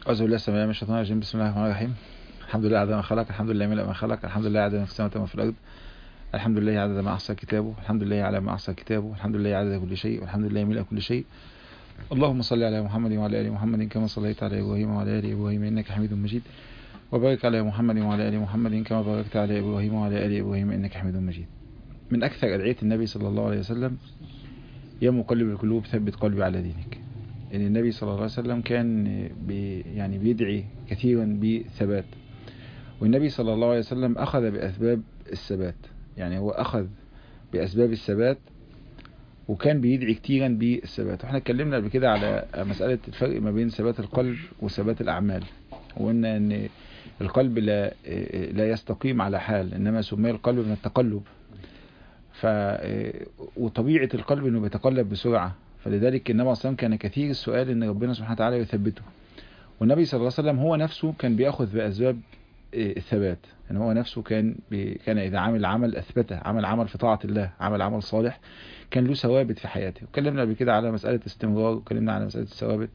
أعوذ بالله السميع من الشيطان الرجيم بسم الله الرحمن الرحيم الحمد لله عدد ما خلق الحمد لله ملء ما خلق الحمد لله عدد ما في السماوات وما في الأرض الحمد لله عدد ما أحصى كتابه الحمد لله على ما أحصى كتابه الحمد لله عدد كل شيء والحمد لله ملء كل شيء اللهم صل على محمد وعلى آل محمد كما صليت على إبراهيم وعلى آل إبراهيم إنك حميد مجيد وبارك على محمد وعلى آل محمد كما باركت على إبراهيم وعلى آل إبراهيم إنك حميد مجيد من أكثر أدعية النبي صلى الله عليه وسلم يا مقلب القلوب ثبت قلبي على دينك ان النبي صلى الله عليه وسلم كان بي يعني بيدعي كثيرا بالثبات والنبي صلى الله عليه وسلم اخذ باسباب الثبات يعني هو اخذ باسباب الثبات وكان بيدعي كثيرا بالثبات واحنا اتكلمنا قبل كده على مسألة الفرق ما بين ثبات القلب وثبات الاعمال وقلنا ان القلب لا لا يستقيم على حال انما سمي القلب من التقلب ف وطبيعة القلب انه بيتقلب بسرعة فلذلك النبي صلى الله عليه وسلم كان كثير السؤال ان ربنا سبحانه وتعالى يثبته والنبي صلى الله عليه وسلم هو نفسه كان بياخذ باسباب الثبات يعني هو نفسه كان بي كان اذا عمل عمل اثبته عمل عمل في طاعه الله عمل عمل صالح كان له ثوابت في حياته وكلمنا قبل كده على مساله استمرار وكلمنا على مساله الثوابت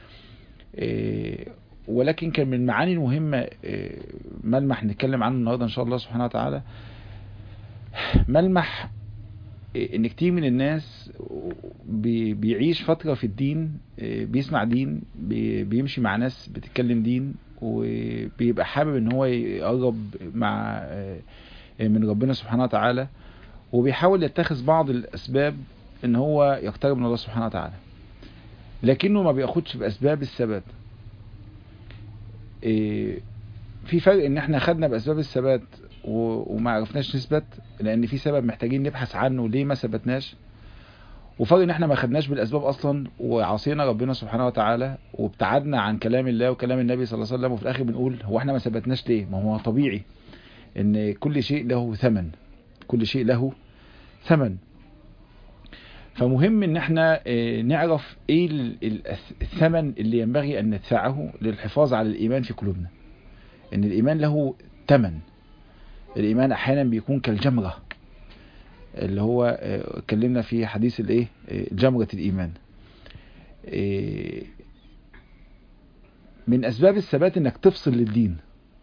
ولكن كان من المعاني المهمه ملمح نتكلم عنه النهارده ان شاء الله سبحانه وتعالى ملمح ان كتير من الناس بي بيعيش فترة في الدين بيسمع دين بي بيمشي مع ناس بتتكلم دين وبيبقى حابب ان هو يقرب مع من ربنا سبحانه وتعالى وبيحاول يتخذ بعض الاسباب ان هو يقترب من الله سبحانه وتعالى لكنه ما بياخدش باسباب الثبات في فرق ان احنا خدنا باسباب الثبات وما عرفناش نثبت لان في سبب محتاجين نبحث عنه ليه ما ثبتناش وفرق ان احنا ما خدناش بالاسباب اصلا وعصينا ربنا سبحانه وتعالى وابتعدنا عن كلام الله وكلام النبي صلى الله عليه وسلم وفي الاخر بنقول هو احنا ما ثبتناش ليه ما هو طبيعي ان كل شيء له ثمن كل شيء له ثمن فمهم ان احنا نعرف ايه الثمن اللي ينبغي ان ندفعه للحفاظ على الايمان في قلوبنا ان الايمان له ثمن الإيمان أحيانا بيكون كالجمرة اللي هو اتكلمنا في حديث الايه جمرة الإيمان من أسباب الثبات إنك تفصل للدين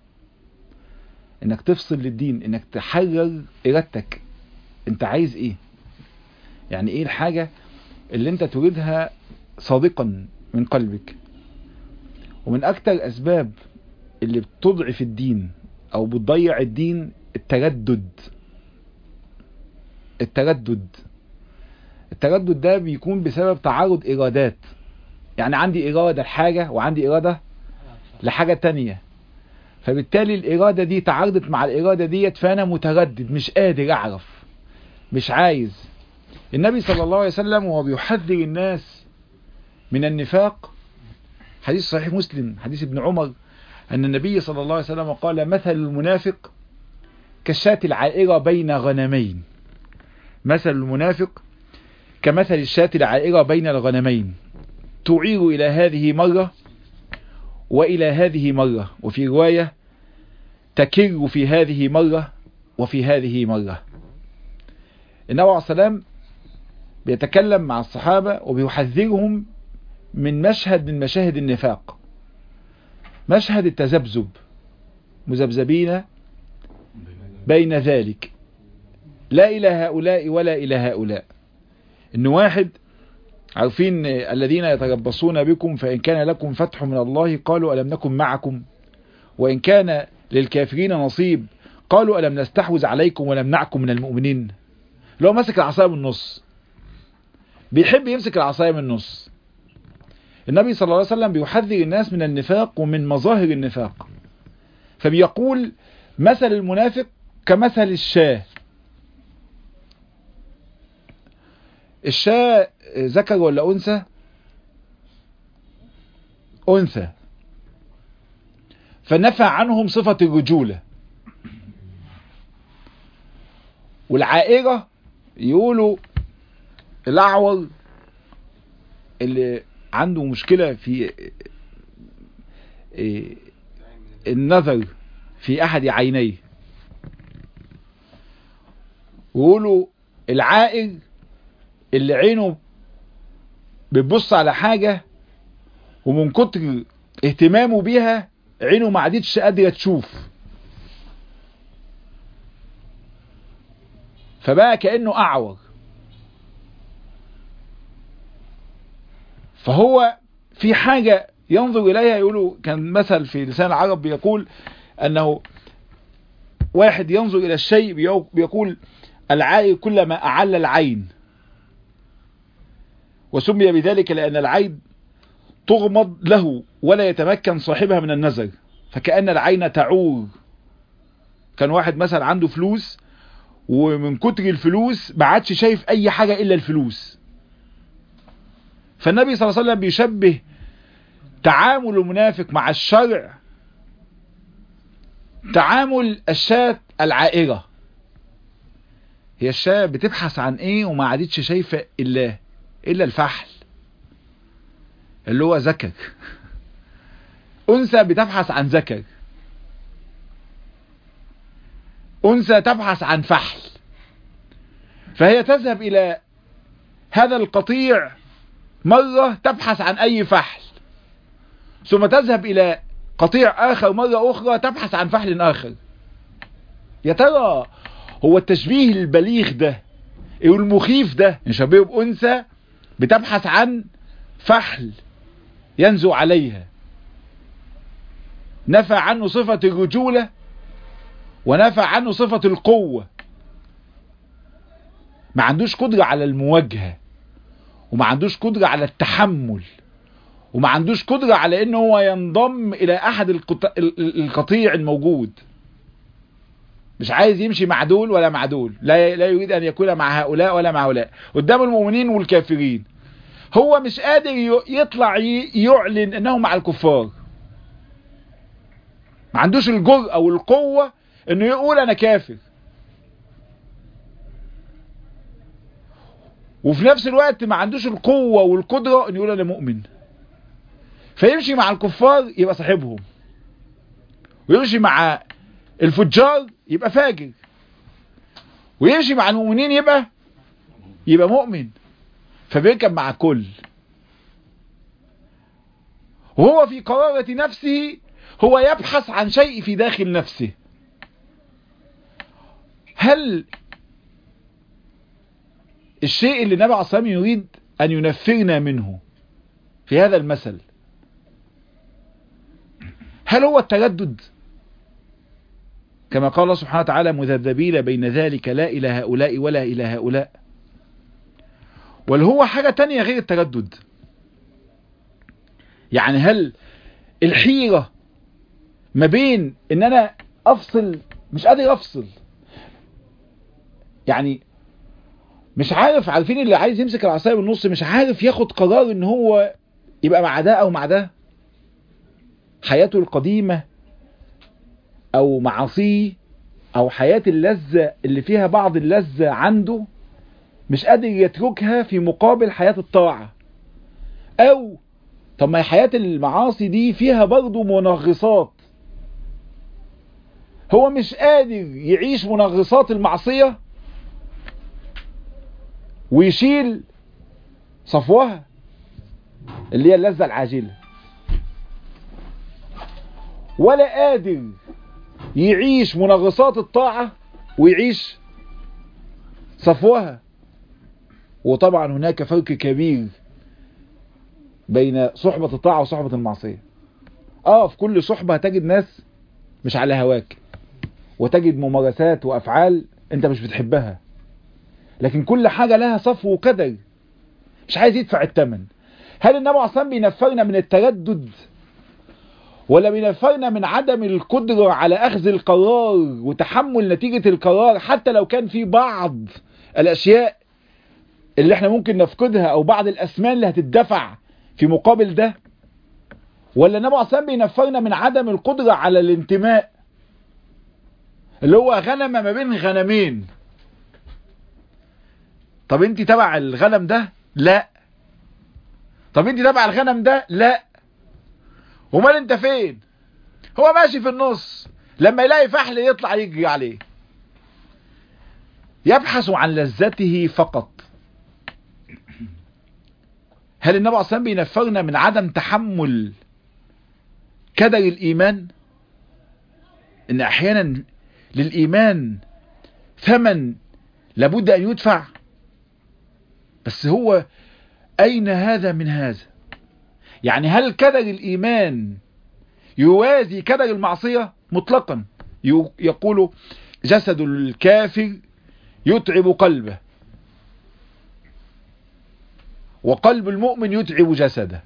إنك تفصل للدين إنك تحرر إرادتك أنت عايز إيه يعني إيه الحاجة اللي أنت تريدها صادقا من قلبك ومن أكتر أسباب اللي بتضعف الدين او بتضيع الدين التردد التردد التردد ده بيكون بسبب تعارض ارادات يعني عندي ارادة لحاجة وعندي ارادة لحاجة تانية فبالتالي الارادة دي تعارضت مع الارادة ديت فانا متردد مش قادر اعرف مش عايز النبي صلى الله عليه وسلم وهو بيحذر الناس من النفاق حديث صحيح مسلم حديث ابن عمر أن النبي صلى الله عليه وسلم قال مثل المنافق كالشاة العائرة بين غنمين مثل المنافق كمثل الشاة العائرة بين الغنمين تعير إلى هذه مرة وإلى هذه مرة وفي رواية تكر في هذه مرة وفي هذه مرة النبي عليه السلام بيتكلم مع الصحابة وبيحذرهم من مشهد من مشاهد النفاق مشهد التذبذب مذبذبين بين ذلك لا إلى هؤلاء ولا إلى هؤلاء إن واحد عارفين الذين يتربصون بكم فإن كان لكم فتح من الله قالوا ألم نكن معكم وإن كان للكافرين نصيب قالوا ألم نستحوذ عليكم ونمنعكم من المؤمنين لو مسك العصاية من النص بيحب يمسك العصاية من النص النبي صلى الله عليه وسلم بيحذر الناس من النفاق ومن مظاهر النفاق فبيقول مثل المنافق كمثل الشاه الشاه ذكر ولا أنثى أنثى فنفى عنهم صفة الرجولة والعائرة يقولوا الأعور اللي عنده مشكلة في النظر في أحد عينيه ويقولوا العائر اللي عينه بتبص على حاجة ومن كتر اهتمامه بيها عينه ما عادتش قادرة تشوف فبقى كأنه أعور فهو في حاجة ينظر إليها يقولوا كان مثل في لسان العرب بيقول أنه واحد ينظر إلى الشيء بيقول العائر كلما أعل العين وسمي بذلك لأن العين تغمض له ولا يتمكن صاحبها من النظر فكأن العين تعور كان واحد مثلا عنده فلوس ومن كتر الفلوس ما عادش شايف أي حاجة إلا الفلوس فالنبي صلى الله عليه وسلم بيشبه تعامل المنافق مع الشرع تعامل الشاة العائرة هي الشاة بتبحث عن ايه وما عادتش شايفة الا الا الفحل اللي هو ذكر انثى بتبحث عن ذكر انثى تبحث عن فحل فهي تذهب الى هذا القطيع مرة تبحث عن اي فحل ثم تذهب الى قطيع اخر مرة اخرى تبحث عن فحل اخر يا ترى هو التشبيه البليغ ده والمخيف ده نشبهه بأنثى بتبحث عن فحل ينزو عليها نفى عنه صفة الرجولة ونفى عنه صفة القوة ما عندوش قدرة على المواجهة وما عندوش قدرة على التحمل وما عندوش قدرة على انه هو ينضم الى احد القطيع الموجود مش عايز يمشي مع دول ولا مع دول لا لا يريد ان يكون مع هؤلاء ولا مع هؤلاء قدام المؤمنين والكافرين هو مش قادر يطلع يعلن انه مع الكفار ما عندوش الجرأة والقوة انه يقول انا كافر وفي نفس الوقت ما عندوش القوة والقدرة انه يقول انا مؤمن فيمشي مع الكفار يبقى صاحبهم ويمشي مع الفجار يبقى فاجر ويمشي مع المؤمنين يبقى يبقى مؤمن فبيركب مع كل وهو في قرارة نفسه هو يبحث عن شيء في داخل نفسه هل الشيء اللي النبي عليه الصلاة والسلام يريد أن ينفرنا منه في هذا المثل هل هو التردد كما قال الله سبحانه وتعالى مذبذبين بين ذلك لا إلى هؤلاء ولا إلى هؤلاء ولا هو حاجة تانية غير التردد يعني هل الحيرة ما بين ان انا افصل مش قادر افصل يعني مش عارف عارفين اللي عايز يمسك العصايه من النص مش عارف ياخد قرار ان هو يبقى مع ده او مع ده حياته القديمة او معاصيه او حياة اللذة اللي فيها بعض اللذة عنده مش قادر يتركها في مقابل حياة الطاعة او طب ما حياة المعاصي دي فيها برضه منغصات هو مش قادر يعيش منغصات المعصية ويشيل صفوها اللي هي اللذة العاجلة ولا قادر يعيش منغصات الطاعة ويعيش صفوها وطبعا هناك فرق كبير بين صحبة الطاعة وصحبة المعصية اه في كل صحبة هتجد ناس مش على هواك وتجد ممارسات وافعال انت مش بتحبها لكن كل حاجة لها صفو وقدر مش عايز يدفع الثمن هل النبي اصلا بينفرنا من التردد ولا بينفرنا من عدم القدرة على اخذ القرار وتحمل نتيجة القرار حتى لو كان في بعض الاشياء اللي احنا ممكن نفقدها او بعض الاسمان اللي هتدفع في مقابل ده ولا النبي اصلا بينفرنا من عدم القدرة على الانتماء اللي هو غنم ما بين غنمين طب انت تبع الغنم ده لا طب انت تبع الغنم ده لا امال انت فين هو ماشي في النص لما يلاقي فحل يطلع يجري عليه يبحث عن لذته فقط هل النبي اصلا بينفرنا من عدم تحمل كدر الإيمان إن أحيانا للإيمان ثمن لابد أن يدفع بس هو أين هذا من هذا يعني هل كدر الإيمان يوازي كدر المعصية مطلقا يقول جسد الكافر يتعب قلبه وقلب المؤمن يتعب جسده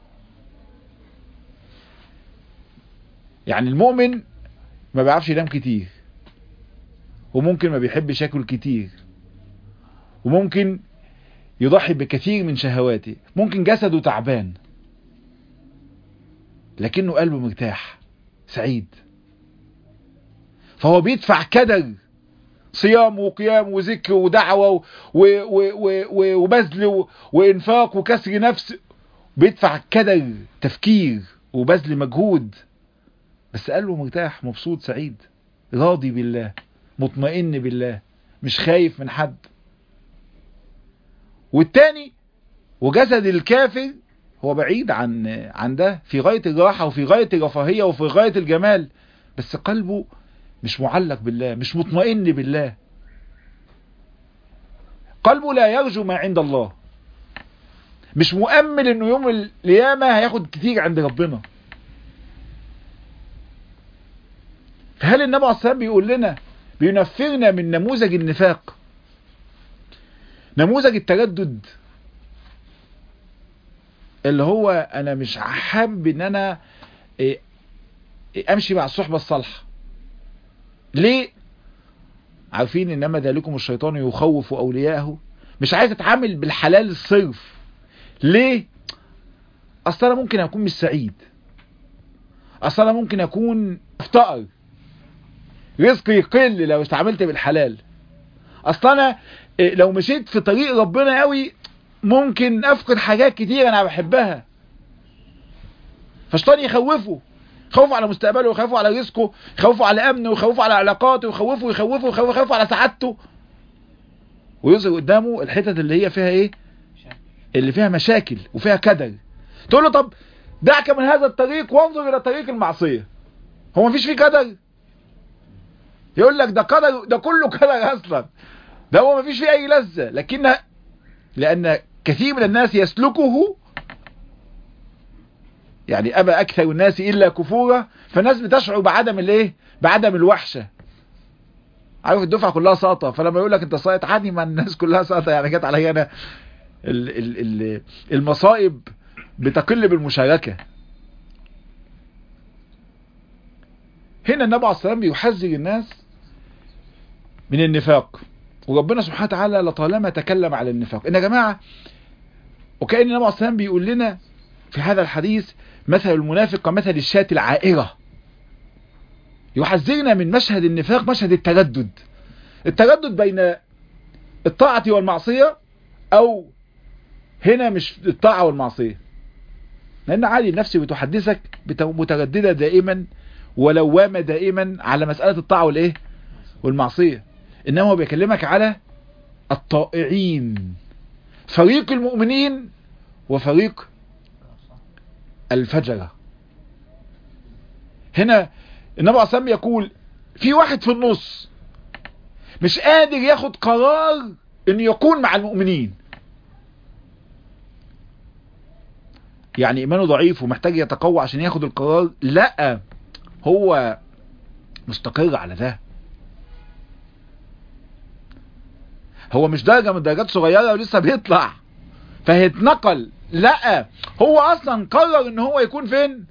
يعني المؤمن ما بيعرفش ينام كتير وممكن ما بيحبش ياكل كتير وممكن يضحي بكثير من شهواته ممكن جسده تعبان لكنه قلبه مرتاح سعيد فهو بيدفع كدر صيام وقيام وذكر ودعوة وبذل وإنفاق وكسر نفس بيدفع كدر تفكير وبذل مجهود بس قلبه مرتاح مبسوط سعيد راضي بالله مطمئن بالله مش خايف من حد والتاني وجسد الكافر هو بعيد عن عن ده في غاية الراحة وفي غاية الرفاهية وفي غاية الجمال بس قلبه مش معلق بالله مش مطمئن بالله قلبه لا يرجو ما عند الله مش مؤمل انه يوم القيامة هياخد كتير عند ربنا فهل النبي عليه الصلاة بيقول لنا بينفرنا من نموذج النفاق نموذج التردد اللي هو انا مش حابب ان انا امشي مع الصحبة الصالحة ليه عارفين انما ذلكم الشيطان يخوف اولياءه مش عايز اتعامل بالحلال الصرف ليه اصل انا ممكن اكون مش سعيد اصل انا ممكن اكون افتقر رزقي يقل لو استعملت بالحلال اصل انا لو مشيت في طريق ربنا قوي ممكن افقد حاجات كتير انا بحبها فالشيطان يخوفه خوفه على مستقبله ويخوفه على رزقه يخوفه على امنه ويخوفه على علاقاته ويخوفه ويخوفه ويخوفه على سعادته ويظهر قدامه الحتت اللي هي فيها ايه اللي فيها مشاكل وفيها كدر تقول له طب دعك من هذا الطريق وانظر الى طريق المعصية هو مفيش فيه كدر يقول لك ده قدر ده كله كدر اصلا ده هو مفيش فيه اي لذة لكن لان كثير من الناس يسلكه يعني أبى أكثر الناس إلا كفورا فالناس بتشعر بعدم الايه بعدم الوحشة عارف الدفعة كلها ساطة فلما يقول لك انت ساقط عادي ما الناس كلها ساطة يعني جت علي انا ال ال ال المصائب بتقل بالمشاركة هنا النبي عليه الصلاة والسلام بيحذر الناس من النفاق وربنا سبحانه وتعالى لطالما تكلم على النفاق ان يا جماعة وكأن النبي عليه الصلاة والسلام بيقول لنا في هذا الحديث مثل المنافق كمثل الشاة العائرة يحذرنا من مشهد النفاق مشهد التردد التردد بين الطاعة والمعصية او هنا مش الطاعة والمعصية لان عادي النفس بتحدثك مترددة دائما ولوامة دائما على مسألة الطاعة والايه والمعصية انما هو بيكلمك على الطائعين فريق المؤمنين وفريق الفجرة هنا النبي عليه الصلاة يقول في واحد في النص مش قادر ياخد قرار انه يكون مع المؤمنين يعني ايمانه ضعيف ومحتاج يتقوى عشان ياخد القرار لا هو مستقر على ده هو مش درجة من درجات صغيرة ولسه بيطلع فهيتنقل لا هو اصلا قرر ان هو يكون فين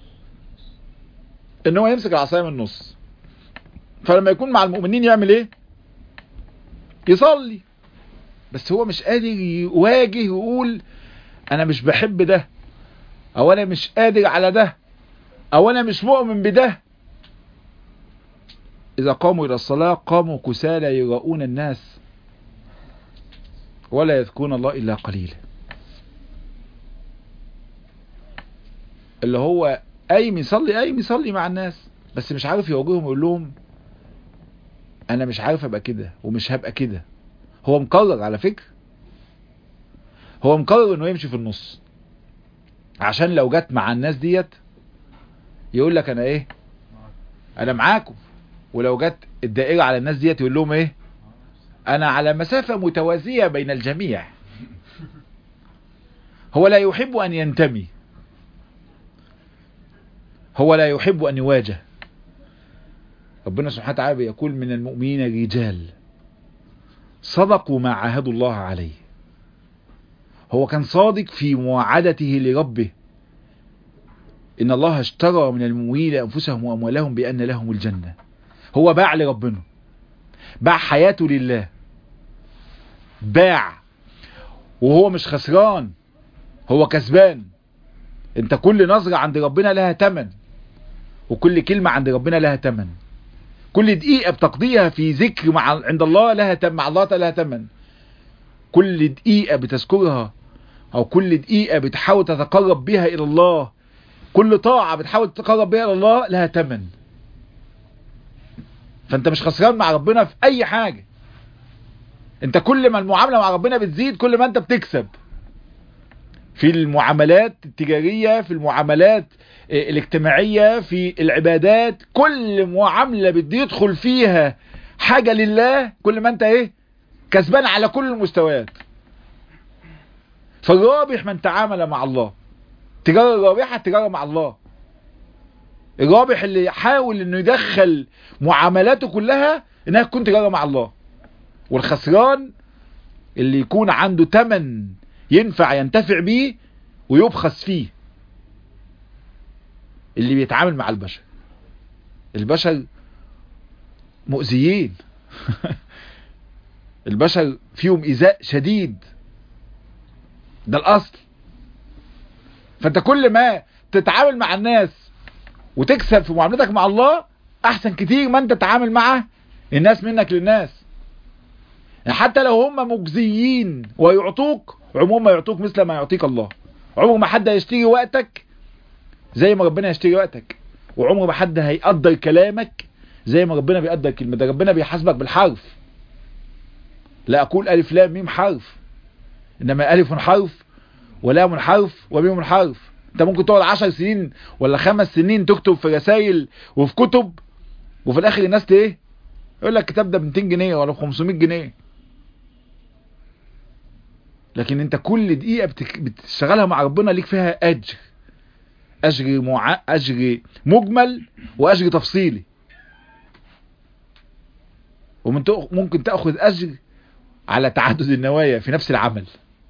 ان هو يمسك العصايه من النص فلما يكون مع المؤمنين يعمل ايه يصلي بس هو مش قادر يواجه ويقول انا مش بحب ده او انا مش قادر على ده او انا مش مؤمن بده اذا قاموا الى الصلاة قاموا كسالى يراؤون الناس ولا يذكرون الله الا قليلا اللي هو قايم يصلي قايم يصلي مع الناس بس مش عارف يواجههم يقول لهم انا مش عارف ابقى كده ومش هبقى كده هو مقرر على فكرة هو مقرر انه يمشي في النص عشان لو جت مع الناس ديت يقول لك انا ايه انا معاكم ولو جت الدائرة على الناس ديت يقول لهم ايه انا على مسافة متوازية بين الجميع هو لا يحب ان ينتمي هو لا يحب ان يواجه ربنا سبحانه وتعالى يقول من المؤمنين رجال صدقوا ما عاهدوا الله عليه هو كان صادق في مواعدته لربه إن الله اشترى من المؤمنين أنفسهم وأموالهم بأن لهم الجنة هو باع لربنا باع حياته لله باع وهو مش خسران هو كسبان انت كل نظرة عند ربنا لها تمن وكل كلمة عند ربنا لها تمن كل دقيقة بتقضيها في ذكر مع عند الله لها تمن مع الله لها تمن كل دقيقة بتذكرها او كل دقيقة بتحاول تتقرب بها الى الله كل طاعة بتحاول تتقرب بها الى الله لها تمن فانت مش خسران مع ربنا في اي حاجة انت كل ما المعاملة مع ربنا بتزيد كل ما انت بتكسب في المعاملات التجارية في المعاملات الاجتماعية في العبادات كل معاملة بيدخل فيها حاجة لله كل ما انت ايه كسبان على كل المستويات فالرابح من تعامل مع الله تجارة الرابحة التجارة مع الله الرابح اللي يحاول انه يدخل معاملاته كلها انها تكون تجارة مع الله والخسران اللي يكون عنده تمن ينفع ينتفع بيه ويبخس فيه اللي بيتعامل مع البشر البشر مؤذيين البشر فيهم إيذاء شديد ده الأصل فأنت كل ما تتعامل مع الناس وتكسب في معاملتك مع الله أحسن كتير ما أنت تتعامل مع الناس منك للناس يعني حتى لو هم مجزيين ويعطوك عموما ما يعطوك مثل ما يعطيك الله عمر ما حد هيشتري وقتك زي ما ربنا يشتري وقتك وعمر ما حد هيقدر كلامك زي ما ربنا بيقدر كلمة ده ربنا بيحاسبك بالحرف لا أقول ألف لام ميم حرف إنما ألف حرف ولام حرف وميم حرف أنت ممكن تقعد عشر سنين ولا خمس سنين تكتب في رسائل وفي كتب وفي الآخر الناس ايه يقول لك الكتاب ده ب 200 جنيه ولا ب 500 جنيه لكن انت كل دقيقة بتك... بتشتغلها مع ربنا ليك فيها أجر أجر, مع... أجر مجمل وأجر تفصيلي وممكن تأخذ أجر على تعدد النوايا في نفس العمل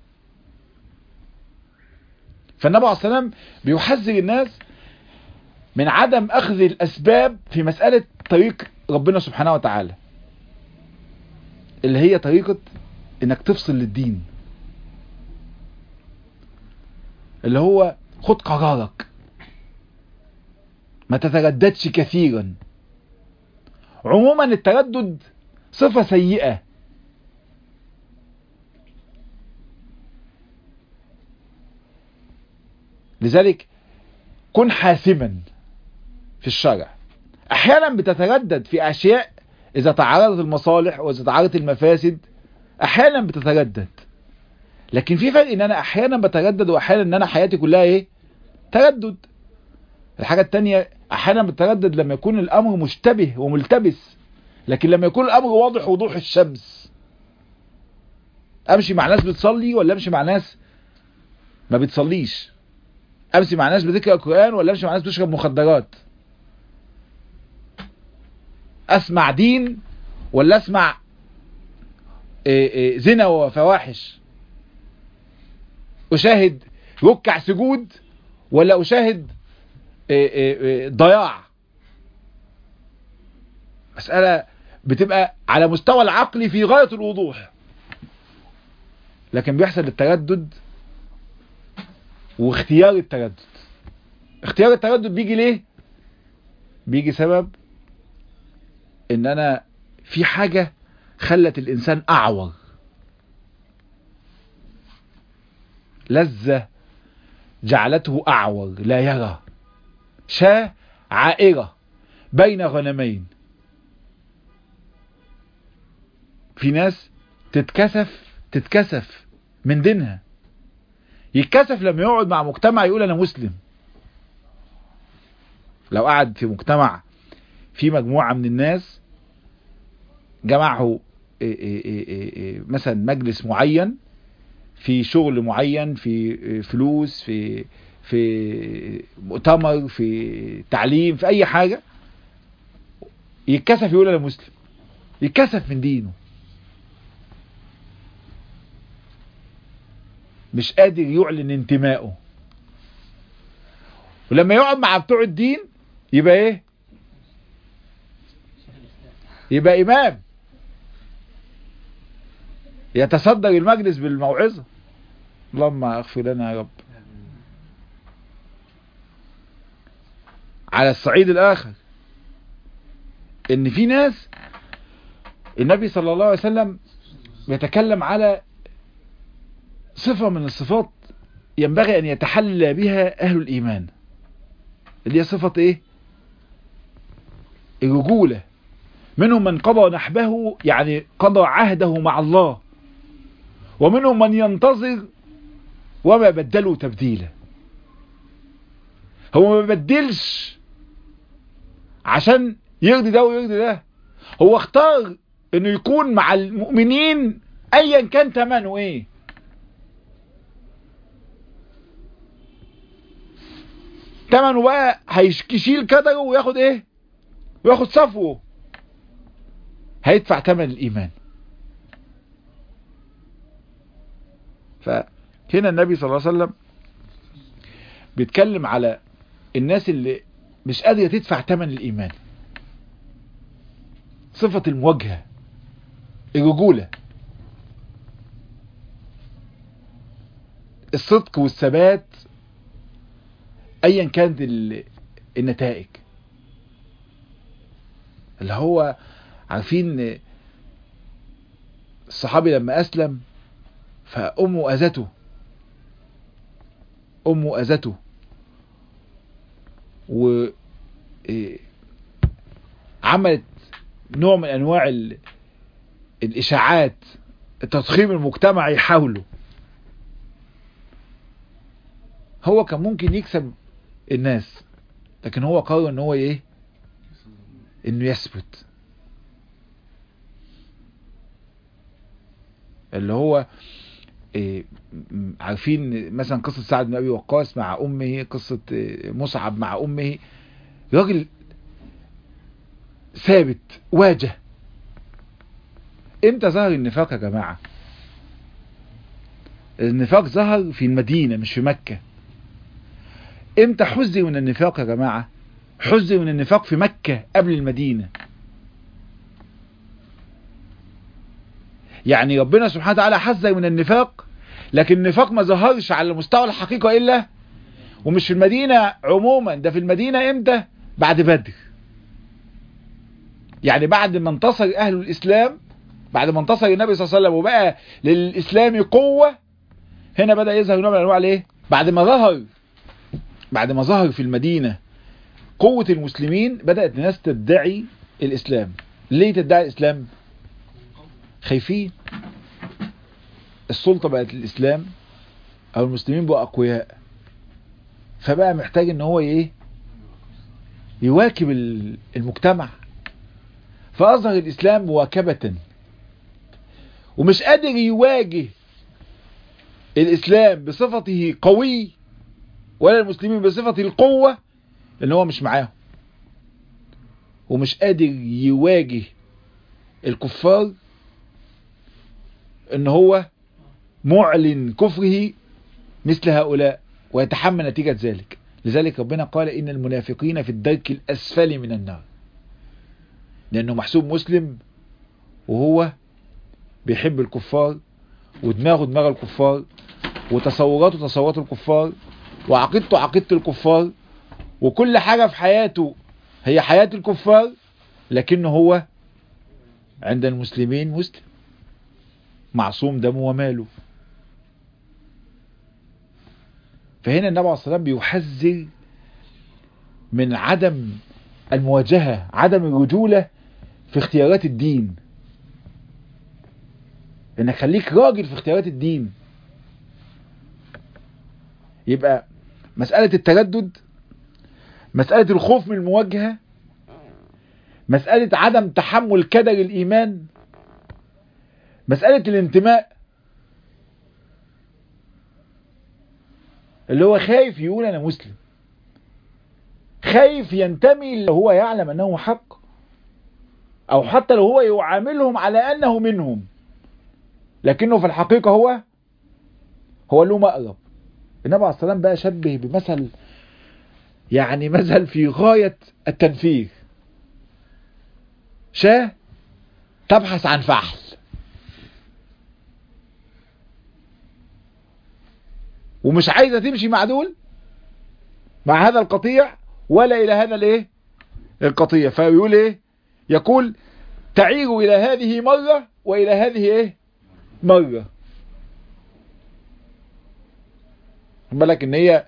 فالنبي عليه الصلاة والسلام بيحذر الناس من عدم أخذ الأسباب في مسألة طريق ربنا سبحانه وتعالى اللي هي طريقة انك تفصل للدين اللي هو خد قرارك ما تترددش كثيرا عموما التردد صفة سيئة لذلك كن حاسما في الشرع احيانا بتتردد في اشياء اذا تعارضت المصالح واذا تعارضت المفاسد احيانا بتتردد لكن في فرق ان انا احيانا بتردد واحيانا ان انا حياتي كلها ايه تردد الحاجة التانية احيانا بتردد لما يكون الامر مشتبه وملتبس لكن لما يكون الامر واضح وضوح الشمس امشي مع ناس بتصلي ولا امشي مع ناس ما بتصليش امشي مع ناس بتقرا القران ولا امشي مع ناس بتشرب مخدرات اسمع دين ولا اسمع إيه إيه زنا وفواحش اشاهد ركع سجود ولا اشاهد إيه ضياع مسألة بتبقى على مستوى العقل في غاية الوضوح لكن بيحصل التردد واختيار التردد اختيار التردد بيجي ليه بيجي سبب ان انا في حاجة خلت الانسان اعور لذة جعلته اعور لا يرى شاة عائرة بين غنمين في ناس تتكسف تتكسف من دينها يتكسف لما يقعد مع مجتمع يقول انا مسلم لو قعد في مجتمع في مجموعة من الناس جمعه إيه إيه إيه إيه إيه مثلا مجلس معين في شغل معين في إيه فلوس في في مؤتمر في تعليم في اي حاجة يتكسف يقول انا مسلم يتكسف من دينه مش قادر يعلن انتمائه ولما يقعد مع بتوع الدين يبقى ايه يبقى امام يتصدر المجلس بالموعظة اللهم اغفر لنا يا رب على الصعيد الاخر ان في ناس النبي صلى الله عليه وسلم يتكلم على صفة من الصفات ينبغي ان يتحلى بها اهل الايمان اللي هي صفة ايه الرجولة منهم من قضى نحبه يعني قضى عهده مع الله ومنهم من ينتظر وما بدلوا تبديلا هو ما بدلش عشان يرضي ده ويرضي ده هو اختار انه يكون مع المؤمنين ايا كان ثمنه ايه ثمنه بقى هيشيل كدره وياخد ايه وياخد صفوه هيدفع ثمن الايمان فهنا النبي صلى الله عليه وسلم بيتكلم على الناس اللي مش قادرة تدفع ثمن الإيمان صفة المواجهة الرجولة الصدق والثبات ايا كانت النتائج اللي هو عارفين الصحابي لما اسلم فامه اذته امه اذته و عملت نوع من انواع الاشاعات التضخيم المجتمعي حوله هو كان ممكن يكسب الناس لكن هو قرر ان هو ايه انه يثبت اللي هو إيه عارفين مثلا قصة سعد بن ابي وقاص مع امه قصة مصعب مع امه راجل ثابت واجه امتى ظهر النفاق يا جماعة النفاق ظهر في المدينة مش في مكة امتى حذر من النفاق يا جماعة حذر من النفاق في مكة قبل المدينة يعني ربنا سبحانه وتعالى حذر من النفاق لكن النفاق ما ظهرش على مستوى الحقيقة إلا ومش في المدينة عموما ده في المدينة امتى بعد بدر يعني بعد ما انتصر أهل الإسلام بعد ما انتصر النبي صلى الله عليه وسلم وبقى للإسلام قوة هنا بدأ يظهر نوع من أنواع الايه بعد ما ظهر بعد ما ظهر في المدينة قوة المسلمين بدأت الناس تدعي الإسلام ليه تدعي الإسلام خايفين السلطة بقت الإسلام أو المسلمين بقوا أقوياء فبقى محتاج ان هو ايه يواكب المجتمع فأظهر الإسلام مواكبة ومش قادر يواجه الإسلام بصفته قوي ولا المسلمين بصفة القوة لأن هو مش معاهم ومش قادر يواجه الكفار ان هو معلن كفره مثل هؤلاء ويتحمل نتيجة ذلك لذلك ربنا قال إن المنافقين في الدرك الأسفل من النار لأنه محسوب مسلم وهو بيحب الكفار ودماغه دماغ الكفار وتصوراته تصورات الكفار وعقيدته عقيدة الكفار وكل حاجة في حياته هي حياة الكفار لكنه هو عند المسلمين مسلم معصوم دمه وماله فهنا النبي عليه الصلاة والسلام بيحذر من عدم المواجهة عدم الرجولة في اختيارات الدين انك خليك راجل في اختيارات الدين يبقى مسألة التردد مسألة الخوف من المواجهة مسألة عدم تحمل كدر الإيمان مسألة الانتماء اللي هو خايف يقول أنا مسلم خايف ينتمي اللي هو يعلم أنه حق أو حتى لو هو يعاملهم على أنه منهم لكنه في الحقيقة هو هو له مقرب النبي عليه السلام بقى شبه بمثل يعني مثل في غاية التنفيذ شاه تبحث عن فحل ومش عايزة تمشي مع دول مع هذا القطيع ولا إلى هذا الايه القطيع فيقول ايه يقول تعير إلى هذه مرة وإلى هذه ايه مرة بالك ان هي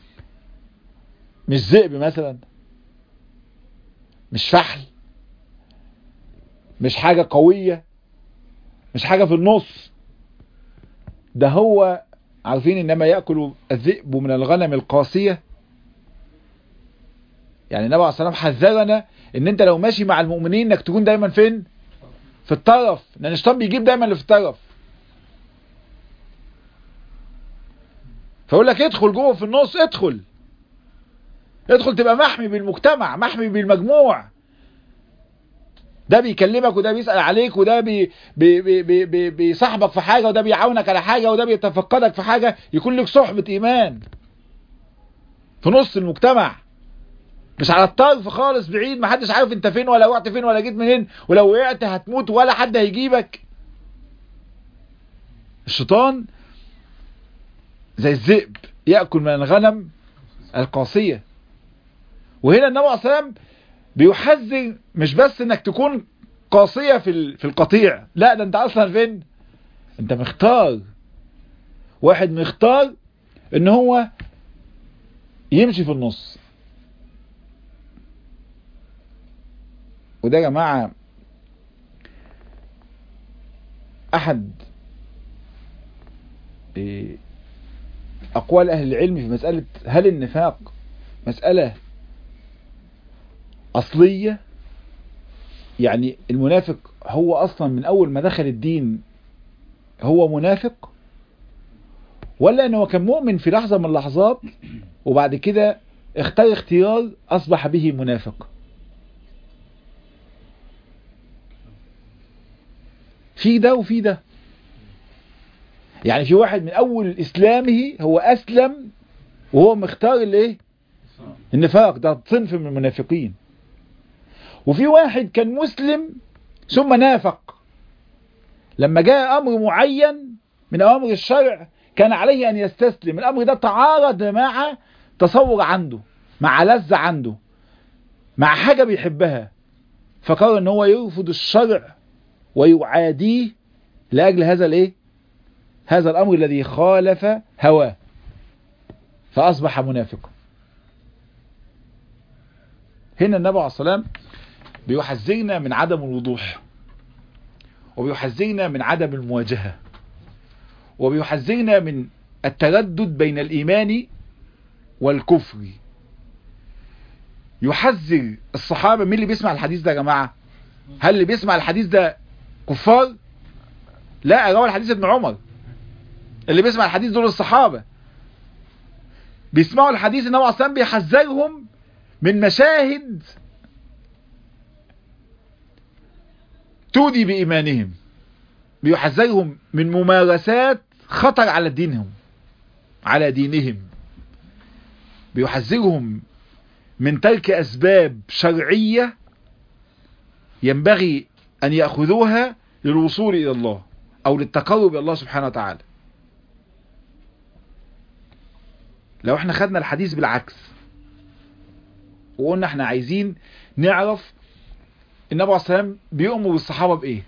مش ذئب مثلا مش فحل مش حاجة قوية مش حاجة في النص ده هو عارفين انما يأكل الذئب من الغنم القاسية يعني النبي عليه الصلاة والسلام حذرنا ان انت لو ماشي مع المؤمنين انك تكون دايما فين في الطرف لان الشيطان بيجيب دايما اللي في الطرف فيقول لك ادخل جوه في النص ادخل ادخل تبقى محمي بالمجتمع محمي بالمجموع ده بيكلمك وده بيسأل عليك وده بي بي بي بي بي بيصاحبك في حاجة وده بيعاونك على حاجة وده بيتفقدك في حاجة يكون لك صحبة إيمان في نص المجتمع مش على الطرف خالص بعيد محدش عارف انت فين ولا وقعت فين ولا جيت منين ولو وقعت هتموت ولا حد هيجيبك الشيطان زي الذئب يأكل من الغنم القاسية وهنا النبي عليه الصلاة والسلام بيحذر مش بس انك تكون قاسية في في القطيع لا ده انت اصلا فين انت مختار واحد مختار ان هو يمشي في النص وده يا جماعة احد اقوال اهل العلم في مسألة هل النفاق مسألة اصلية يعني المنافق هو اصلا من اول ما دخل الدين هو منافق ولا انه كان مؤمن في لحظة من اللحظات وبعد كده اختار اختيار اصبح به منافق في ده وفي ده يعني في واحد من اول اسلامه هو اسلم وهو مختار الايه النفاق ده صنف من المنافقين وفي واحد كان مسلم ثم نافق لما جاء امر معين من اوامر الشرع كان عليه ان يستسلم الامر ده تعارض مع تصور عنده مع لذة عنده مع حاجة بيحبها فقرر ان هو يرفض الشرع ويعاديه لاجل هذا الايه هذا الامر الذي خالف هواه فاصبح منافقا هنا النبي عليه الصلاه والسلام بيحذرنا من عدم الوضوح وبيحذرنا من عدم المواجهة وبيحذرنا من التردد بين الإيمان والكفر يحذر الصحابة مين اللي بيسمع الحديث ده يا جماعة هل اللي بيسمع الحديث ده كفار لا روى الحديث ابن عمر اللي بيسمع الحديث دول الصحابة بيسمعوا الحديث النبي عليه الصلاة والسلام بيحذرهم من مشاهد تودي بإيمانهم بيحذرهم من ممارسات خطر على دينهم على دينهم بيحذرهم من ترك أسباب شرعية ينبغي أن يأخذوها للوصول إلى الله أو للتقرب إلى الله سبحانه وتعالى لو احنا خدنا الحديث بالعكس وقلنا احنا عايزين نعرف النبي عليه الصلاة والسلام بيؤمر الصحابة بإيه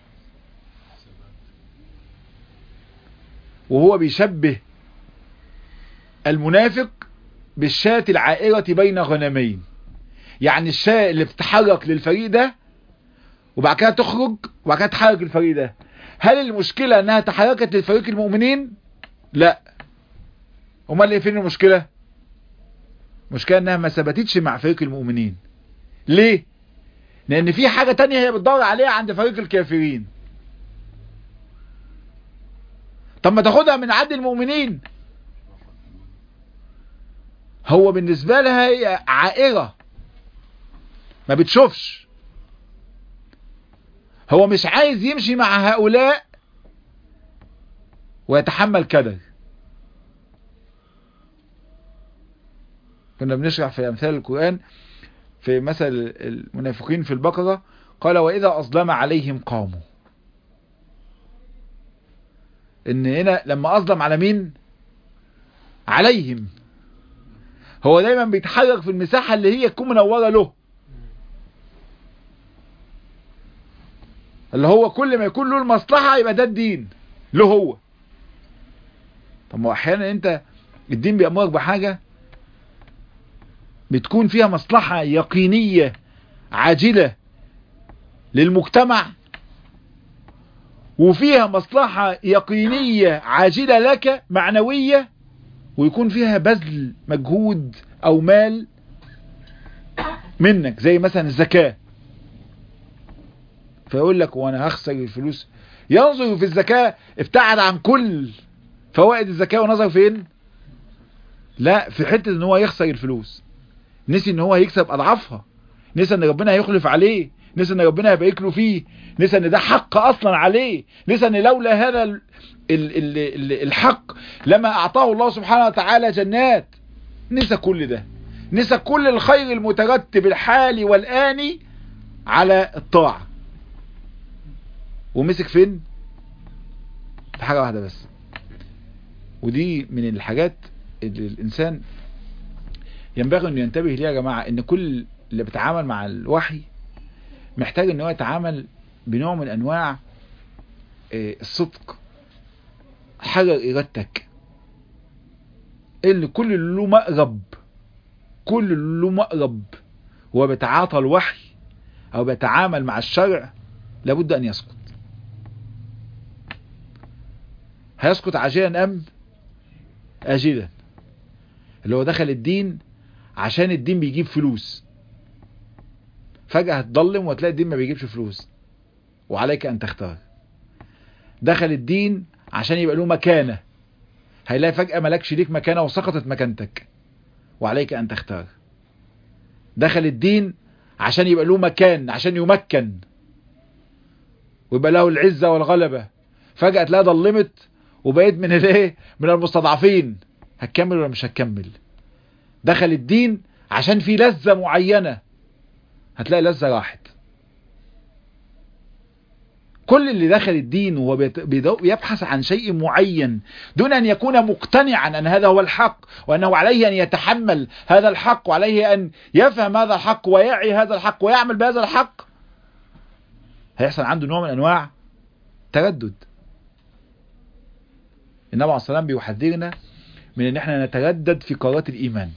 وهو بيشبه المنافق بالشاة العائرة بين غنمين يعني الشاة اللي بتتحرك للفريق ده وبعد كده تخرج وبعد كده تحرك الفريق ده هل المشكلة انها تحركت للفريق المؤمنين لا امال ايه فين المشكلة مشكلة انها ما ثبتتش مع فريق المؤمنين ليه لان في حاجة تانية هي بتدور عليها عند فريق الكافرين طب ما تاخدها من عند المؤمنين هو بالنسبة لها هي عائرة ما بتشوفش هو مش عايز يمشي مع هؤلاء ويتحمل كدر كنا بنشرح في أمثال القرآن في مثل المنافقين في البقرة قال وإذا أظلم عليهم قاموا إن هنا لما أظلم على مين عليهم هو دايما بيتحرك في المساحة اللي هي تكون منورة له اللي هو كل ما يكون له المصلحة يبقى ده الدين له هو طب ما احيانا انت الدين بيأمرك بحاجة بتكون فيها مصلحة يقينية عاجلة للمجتمع وفيها مصلحة يقينية عاجلة لك معنوية ويكون فيها بذل مجهود او مال منك زي مثلا الزكاة فيقول لك وانا هخسر الفلوس ينظر في الزكاة ابتعد عن كل فوائد الزكاة ونظر فين لا في حتة ان هو يخسر الفلوس نسي ان هو هيكسب اضعافها نسي ان ربنا هيخلف عليه نسي ان ربنا هيبارك له فيه نسي ان ده حق اصلا عليه نسي ان لولا هذا ال ال ال ال الحق لما اعطاه الله سبحانه وتعالى جنات نسى كل ده نسى كل الخير المترتب الحالي والآني على الطاعة ومسك فين في حاجة واحدة بس ودي من الحاجات اللي الإنسان ينبغي أنه ينتبه ليها يا جماعة أن كل اللي بيتعامل مع الوحي محتاج أنه يتعامل بنوع من أنواع الصدق حجر إرادتك اللي كل اللي له مقرب كل اللي له مقرب هو بيتعاطى الوحي أو بيتعامل مع الشرع لابد أن يسقط هيسقط عاجلا أم آجلا اللي هو دخل الدين عشان الدين بيجيب فلوس فجأة هتضلم وتلاقي الدين ما بيجيبش فلوس وعليك أن تختار دخل الدين عشان يبقى له مكانة هيلاقي فجأة ملكش ليك مكانة وسقطت مكانتك وعليك أن تختار دخل الدين عشان يبقى له مكان عشان يمكن ويبقى له العزة والغلبة فجأة تلاقي ضلمت وبقيت من الايه من المستضعفين هتكمل ولا مش هتكمل دخل الدين عشان في لذة معينة هتلاقي لذة راحت كل اللي دخل الدين وهو بيبحث عن شيء معين دون أن يكون مقتنعا أن هذا هو الحق وأنه عليه أن يتحمل هذا الحق وعليه أن يفهم هذا الحق ويعي هذا الحق ويعمل بهذا الحق هيحصل عنده نوع من أنواع تردد النبي عليه الصلاة والسلام بيحذرنا من أن احنا نتردد في قرارات الإيمان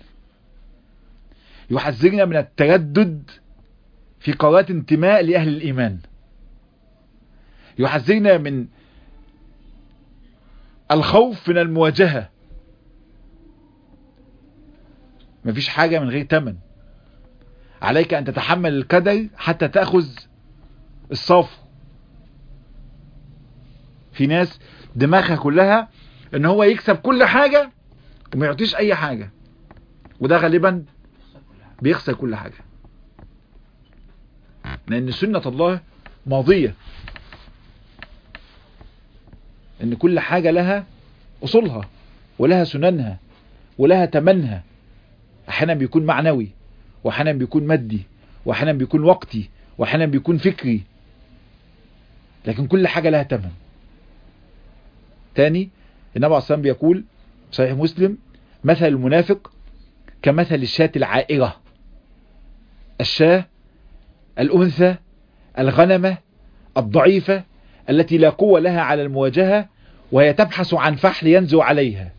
يحذرنا من التردد في قرارات انتماء لأهل الإيمان يحذرنا من الخوف من المواجهة مفيش حاجة من غير تمن عليك أن تتحمل القدر حتى تأخذ الصف في ناس دماغها كلها ان هو يكسب كل حاجة وما يعطيش اي حاجة وده غالبا بيخسر كل حاجة لان سنة الله ماضية ان كل حاجة لها اصولها ولها سننها ولها تمنها احيانا بيكون معنوي واحيانا بيكون مادي واحيانا بيكون وقتي واحيانا بيكون فكري لكن كل حاجة لها تمن تاني النبي عليه الصلاة بيقول صحيح مسلم مثل المنافق كمثل الشاة العائرة الشاة الأنثى الغنمة الضعيفة التي لا قوة لها على المواجهة وهي تبحث عن فحل ينزو عليها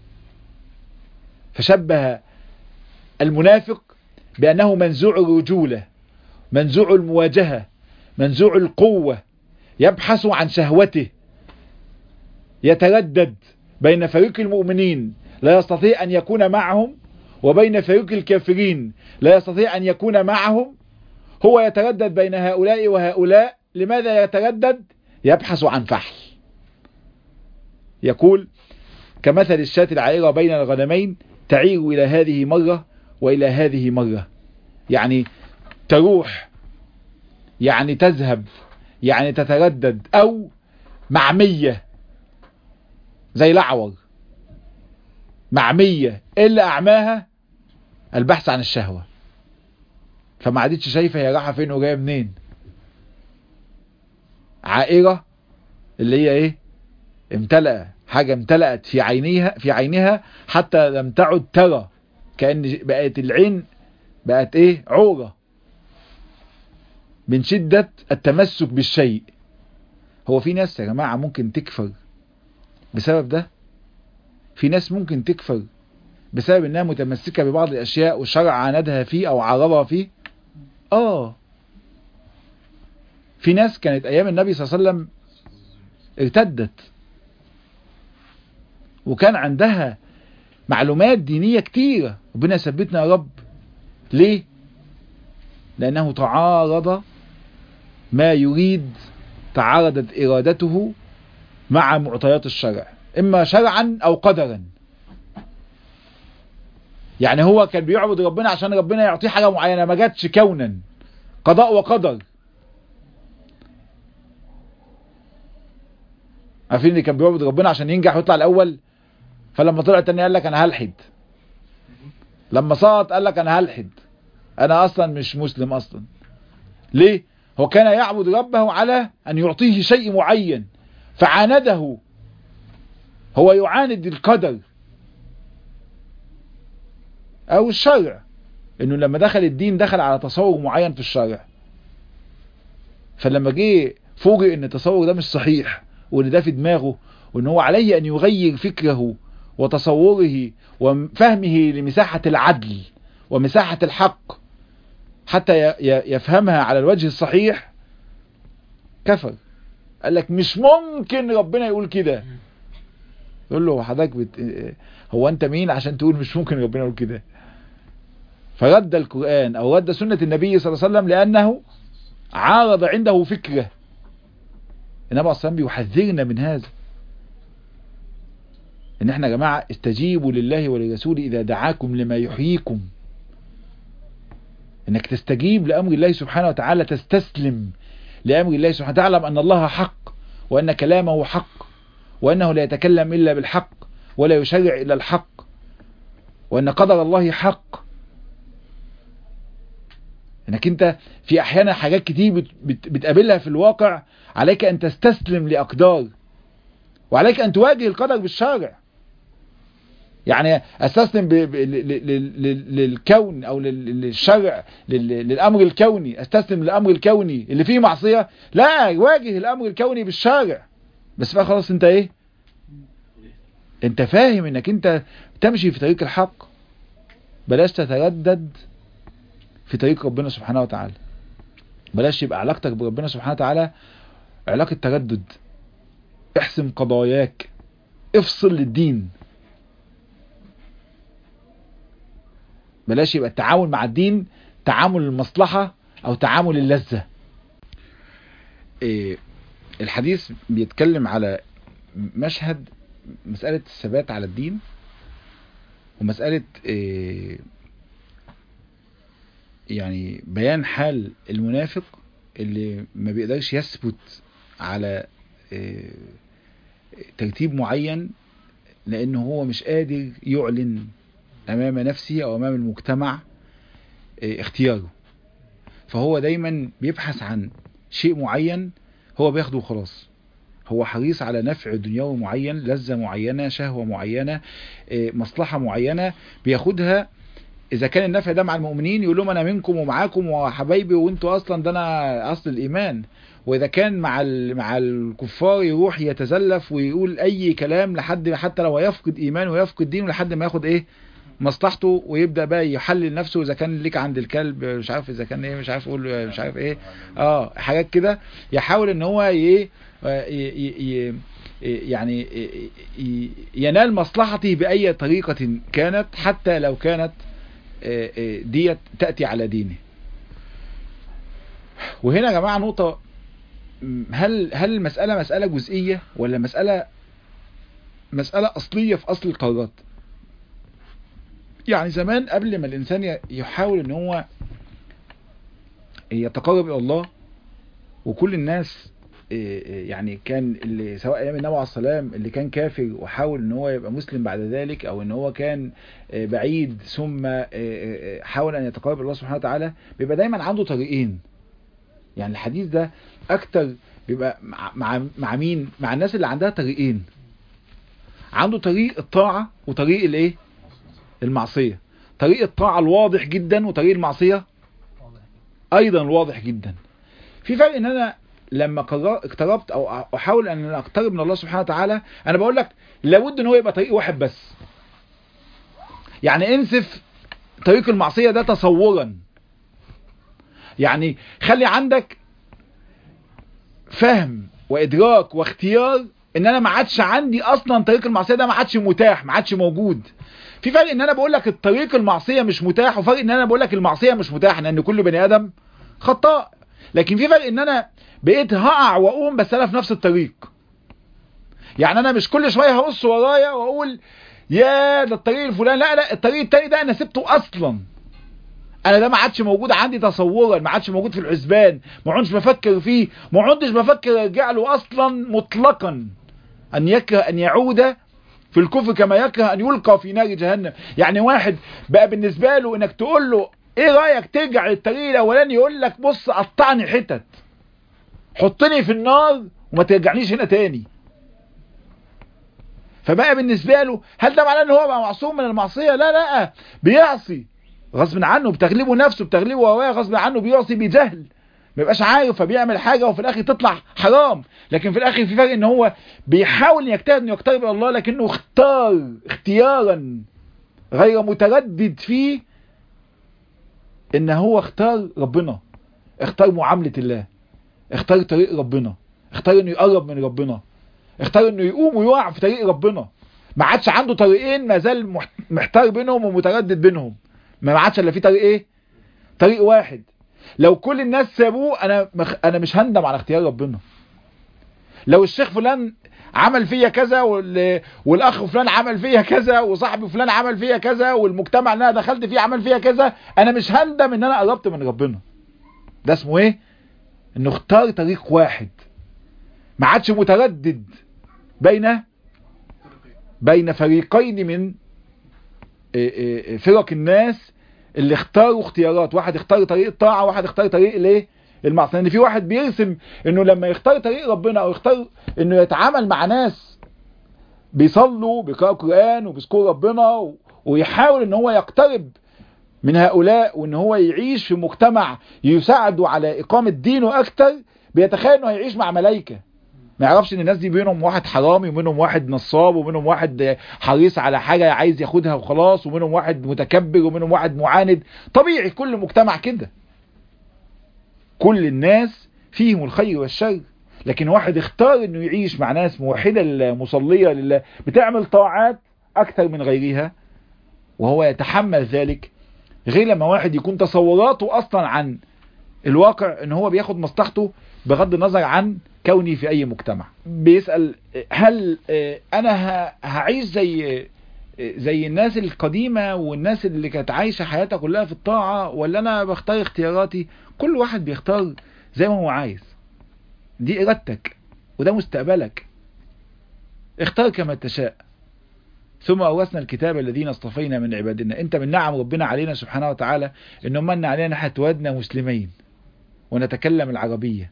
فشبه المنافق بأنه منزوع الرجولة منزوع المواجهة منزوع القوة يبحث عن شهوته يتردد بين فريق المؤمنين لا يستطيع أن يكون معهم وبين فريق الكافرين لا يستطيع أن يكون معهم هو يتردد بين هؤلاء وهؤلاء لماذا يتردد يبحث عن فحل يقول كمثل الشاة العائرة بين الغنمين تعير إلى هذه مرة وإلى هذه مرة يعني تروح يعني تذهب يعني تتردد أو معمية زي الأعور معمية إلا أعماها البحث عن الشهوة فما عادتش شايفة هي رايحة فين وجاية منين عائرة اللي هي ايه امتلأ حاجة امتلأت في عينيها في عينها حتى لم تعد ترى كأن بقت العين بقت ايه عورة من شدة التمسك بالشيء هو في ناس يا جماعة ممكن تكفر بسبب ده في ناس ممكن تكفر بسبب انها متمسكة ببعض الاشياء والشرع عاندها فيه او عرضها فيه اه في ناس كانت ايام النبي صلى الله عليه وسلم ارتدت وكان عندها معلومات دينية كتيرة ربنا يثبتنا يا رب ليه لانه تعارض ما يريد تعارضت ارادته مع معطيات الشرع اما شرعا او قدرا يعني هو كان بيعبد ربنا عشان ربنا يعطيه حاجة معينة ما جاتش كونا قضاء وقدر عارفين اللي كان بيعبد ربنا عشان ينجح ويطلع الاول فلما طلع التاني قال لك انا هلحد لما سقط قال لك انا هلحد انا اصلا مش مسلم اصلا ليه هو كان يعبد ربه على ان يعطيه شيء معين فعانده هو يعاند القدر او الشرع انه لما دخل الدين دخل على تصور معين في الشرع فلما جه فوجئ ان التصور ده مش صحيح وان ده في دماغه وان هو عليه ان يغير فكره وتصوره وفهمه لمساحة العدل ومساحة الحق حتى يفهمها على الوجه الصحيح كفر قال لك مش ممكن ربنا يقول كده يقول له حضرتك بت... هو انت مين عشان تقول مش ممكن ربنا يقول كده فرد القرآن او رد سنة النبي صلى الله عليه وسلم لانه عارض عنده فكرة النبي صلى الله عليه وسلم بيحذرنا من هذا ان احنا يا جماعة استجيبوا لله ولرسوله اذا دعاكم لما يحييكم انك تستجيب لامر الله سبحانه وتعالى تستسلم لامر الله سبحانه وتعالى ان الله حق وان كلامه حق وانه لا يتكلم الا بالحق ولا يشرع الا الحق وان قدر الله حق انك انت في احيانا حاجات كتير بت بت بتقابلها في الواقع عليك ان تستسلم لاقدار وعليك ان تواجه القدر بالشارع يعني استسلم ب... ب... للكون او للشرع للامر الكوني استسلم للامر الكوني اللي فيه معصية لا واجه الامر الكوني بالشارع بس بقى خلاص انت ايه انت فاهم انك انت تمشي في طريق الحق بلاش تتردد في طريق ربنا سبحانه وتعالى بلاش يبقى علاقتك بربنا سبحانه وتعالى علاقة تردد احسم قضاياك افصل للدين بلاش يبقى التعامل مع الدين تعامل المصلحة او تعامل اللذة إيه الحديث بيتكلم على مشهد مسألة الثبات على الدين ومسألة إيه يعني بيان حال المنافق اللي ما بيقدرش يثبت على إيه ترتيب معين لانه هو مش قادر يعلن امام نفسه او امام المجتمع اختياره فهو دايما بيبحث عن شيء معين هو بياخده وخلاص هو حريص على نفع دنيوي معين لذة معينة شهوة معينة مصلحة معينة بياخدها اذا كان النفع ده مع المؤمنين يقول لهم انا منكم ومعاكم وحبايبي وانتوا اصلا ده انا اصل الايمان واذا كان مع مع الكفار يروح يتزلف ويقول اي كلام لحد حتى لو يفقد ايمانه ويفقد دينه لحد ما ياخد ايه مصلحته ويبدا بقى يحلل نفسه اذا كان ليك عند الكلب مش عارف اذا كان ايه مش عارف اقول مش عارف ايه اه حاجات كده يحاول ان هو ايه يعني ينال مصلحته باي طريقه كانت حتى لو كانت ديت تأتي على دينه وهنا يا جماعة نقطة هل هل المسألة مسألة جزئية ولا مسألة مسألة أصلية في أصل القرارات يعني زمان قبل ما الإنسان يحاول ان هو يتقرب إلى الله وكل الناس يعني كان اللي سواء ايام النبي عليه السلام اللي كان كافر وحاول ان هو يبقى مسلم بعد ذلك او ان هو كان بعيد ثم حاول ان يتقرب الى الله سبحانه وتعالى بيبقى دايما عنده طريقين يعني الحديث ده اكتر بيبقى مع مع مين مع الناس اللي عندها طريقين عنده طريق الطاعة وطريق الايه المعصية طريق الطاعة الواضح جدا وطريق المعصية ايضا واضح جدا في فرق ان انا لما اقتربت او احاول ان اقترب من الله سبحانه وتعالى انا بقول لك لابد ان هو يبقى طريق واحد بس يعني انسف طريق المعصية ده تصورا يعني خلي عندك فهم وادراك واختيار ان انا ما عادش عندي اصلا طريق المعصية ده ما عادش متاح ما عادش موجود في فرق ان انا بقول لك الطريق المعصية مش متاح وفرق ان انا بقول لك المعصية مش متاح لان كل بني ادم خطاء لكن في فرق ان انا بقيت هقع واقوم بس انا في نفس الطريق يعني انا مش كل شويه هبص ورايا واقول يا ده الطريق الفلاني لا لا الطريق التاني ده انا سبته اصلا انا ده ما عادش موجود عندي تصورا ما عادش موجود في الحسبان ما عدتش بفكر فيه ما عدتش بفكر ارجع له اصلا مطلقا ان يكره ان يعود في الكفر كما يكره ان يلقى في نار جهنم يعني واحد بقى بالنسبه له انك تقول له ايه رايك ترجع للطريق الاولاني يقول لك بص قطعني حتت حطني في النار وما ترجعنيش هنا تاني فبقى بالنسبة له هل ده معناه ان هو بقى معصوم من المعصية لا لا بيعصي غصب عنه بتغلبه نفسه بتغلبه هواه غصب عنه بيعصي بجهل ما يبقاش عارف فبيعمل حاجة وفي الاخر تطلع حرام لكن في الاخر في فرق ان هو بيحاول يجتهد انه يقترب الى الله لكنه اختار اختيارا غير متردد فيه ان هو اختار ربنا اختار معاملة الله اختار طريق ربنا اختار انه يقرب من ربنا اختار انه يقوم ويقع في طريق ربنا ما عادش عنده طريقين ما زال محتار بينهم ومتردد بينهم ما عادش الا في طريق ايه طريق واحد لو كل الناس سابوه انا مخ... انا مش هندم على اختيار ربنا لو الشيخ فلان عمل فيا كذا وال... والاخ فلان عمل فيا كذا وصاحبي فلان عمل فيا كذا والمجتمع اللي انا دخلت فيه عمل فيا كذا انا مش هندم ان انا قربت من ربنا ده اسمه ايه انه اختار طريق واحد ما عادش متردد بين بين فريقين من فرق الناس اللي اختاروا اختيارات واحد اختار طريق الطاعة واحد اختار طريق الايه المعصية لان في واحد بيرسم انه لما يختار طريق ربنا او يختار انه يتعامل مع ناس بيصلوا بيقرأوا قرآن وبيذكروا ربنا ويحاول ان هو يقترب من هؤلاء وان هو يعيش في مجتمع يساعده على اقامة دينه اكتر بيتخيل انه هيعيش مع ملايكة ما يعرفش ان الناس دي بينهم واحد حرامي ومنهم واحد نصاب ومنهم واحد حريص على حاجة عايز ياخدها وخلاص ومنهم واحد متكبر ومنهم واحد معاند طبيعي كل مجتمع كده كل الناس فيهم الخير والشر لكن واحد اختار انه يعيش مع ناس موحدة لله مصلية لله بتعمل طاعات اكثر من غيرها وهو يتحمل ذلك غير لما واحد يكون تصوراته اصلا عن الواقع ان هو بياخد مصلحته بغض النظر عن كوني في اي مجتمع بيسأل هل انا هعيش زي زي الناس القديمة والناس اللي كانت عايشة حياتها كلها في الطاعة ولا انا بختار اختياراتي كل واحد بيختار زي ما هو عايز دي ارادتك وده مستقبلك اختار كما تشاء ثم أورثنا الكتاب الذين اصطفينا من عبادنا انت من نعم ربنا علينا سبحانه وتعالى انه من علينا حتوادنا مسلمين ونتكلم العربية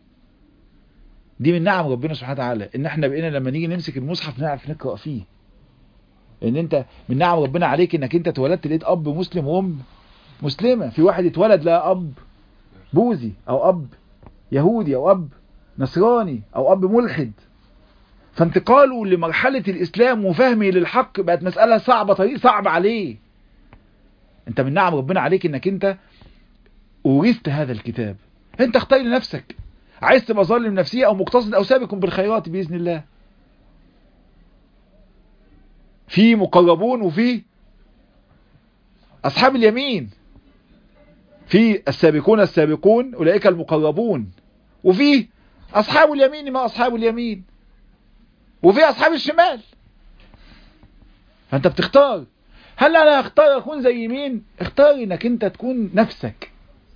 دي من نعم ربنا سبحانه وتعالى ان احنا بقينا لما نيجي نمسك المصحف نعرف نقرأ فيه ان انت من نعم ربنا عليك انك انت اتولدت لقيت اب مسلم وام مسلمة في واحد اتولد لقى اب بوذي او اب يهودي او اب نصراني او اب ملحد فانتقاله لمرحلة الاسلام وفهمه للحق بقت مسألة صعبة طريق صعب عليه انت من نعم ربنا عليك انك انت ورثت هذا الكتاب انت اختار لنفسك عايز تبقى ظالم نفسية او مقتصد او سابق بالخيرات بإذن الله في مقربون وفي اصحاب اليمين في السابقون السابقون أولئك المقربون وفي أصحاب اليمين ما أصحاب اليمين وفي أصحاب الشمال فأنت بتختار هل أنا أختار أكون زي مين اختار إنك أنت تكون نفسك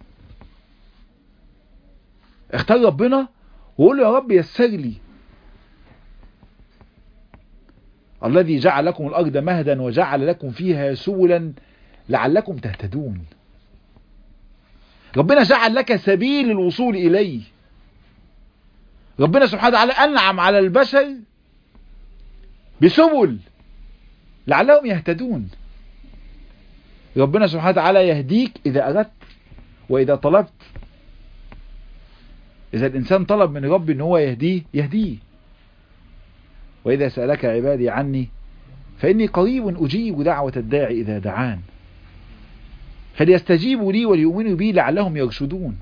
اختار ربنا وقول له يا رب يسر لي الذي جعل لكم الأرض مهدا وجعل لكم فيها سبلا لعلكم تهتدون ربنا جعل لك سبيل الوصول إليه ربنا سبحانه وتعالى أنعم على البشر بسبل لعلهم يهتدون ربنا سبحانه وتعالى يهديك إذا أردت وإذا طلبت إذا الإنسان طلب من رب إن هو يهديه يهديه وإذا سألك عبادي عني فإني قريب أجيب دعوة الداعي إذا دعان فليستجيبوا لي وليؤمنوا بي لعلهم يرشدون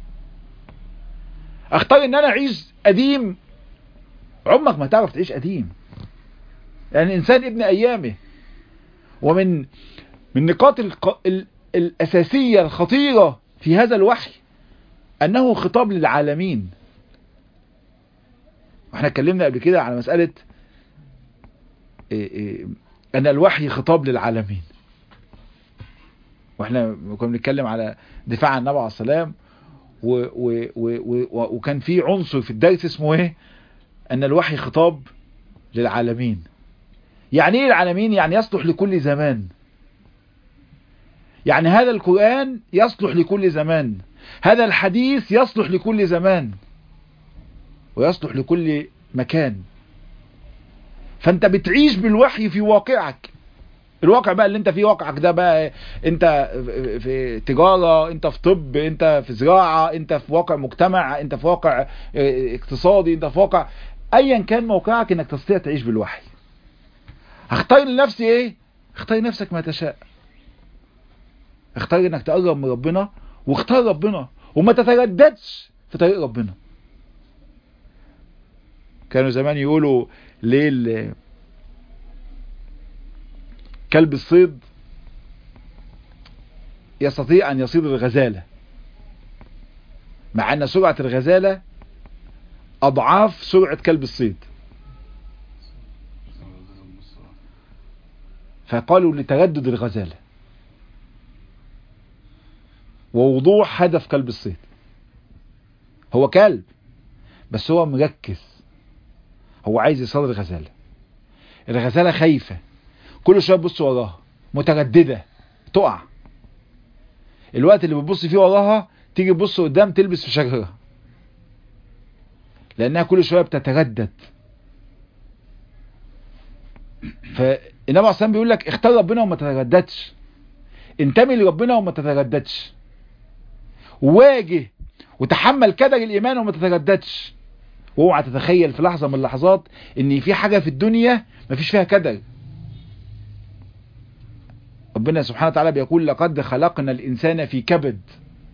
اختار ان انا اعيش قديم عمرك ما تعرف تعيش قديم يعني الانسان ابن ايامه ومن من نقاط الق... ال... الاساسية الخطيرة في هذا الوحي انه خطاب للعالمين واحنا اتكلمنا قبل كده على مسألة إيه إيه ان الوحي خطاب للعالمين واحنا كنا بنتكلم على دفاع عن النبي عليه السلام و و و و وكان في عنصر في الدرس اسمه ايه ان الوحي خطاب للعالمين يعني ايه العالمين يعني يصلح لكل زمان يعني هذا القرآن يصلح لكل زمان هذا الحديث يصلح لكل زمان ويصلح لكل مكان فانت بتعيش بالوحي في واقعك الواقع بقى اللي انت فيه واقعك ده بقى انت في تجارة انت في طب انت في زراعة انت في واقع مجتمع انت في واقع اقتصادي انت في واقع ايا كان موقعك انك تستطيع تعيش بالوحي هختار لنفسي ايه اختار نفسك ما تشاء اختار انك تقرب من ربنا واختار ربنا وما تترددش في طريق ربنا كانوا زمان يقولوا ليه كلب الصيد يستطيع أن يصيد الغزالة مع أن سرعة الغزالة أضعاف سرعة كلب الصيد فقالوا لتردد الغزالة ووضوح هدف كلب الصيد هو كلب بس هو مركز هو عايز يصيد الغزالة الغزالة خايفة كل شويه تبص وراها متردده تقع الوقت اللي بتبص فيه وراها تيجي تبص قدام تلبس في شجره لانها كل شويه بتتردد فالنبي عليه الصلاه بيقول لك اختار ربنا وما تترددش انتمي لربنا وما تترددش واجه وتحمل كدر الايمان وما تترددش واوعى تتخيل في لحظه من اللحظات ان في حاجه في الدنيا مفيش فيها كدر ربنا سبحانه وتعالى بيقول لقد خلقنا الإنسان في كبد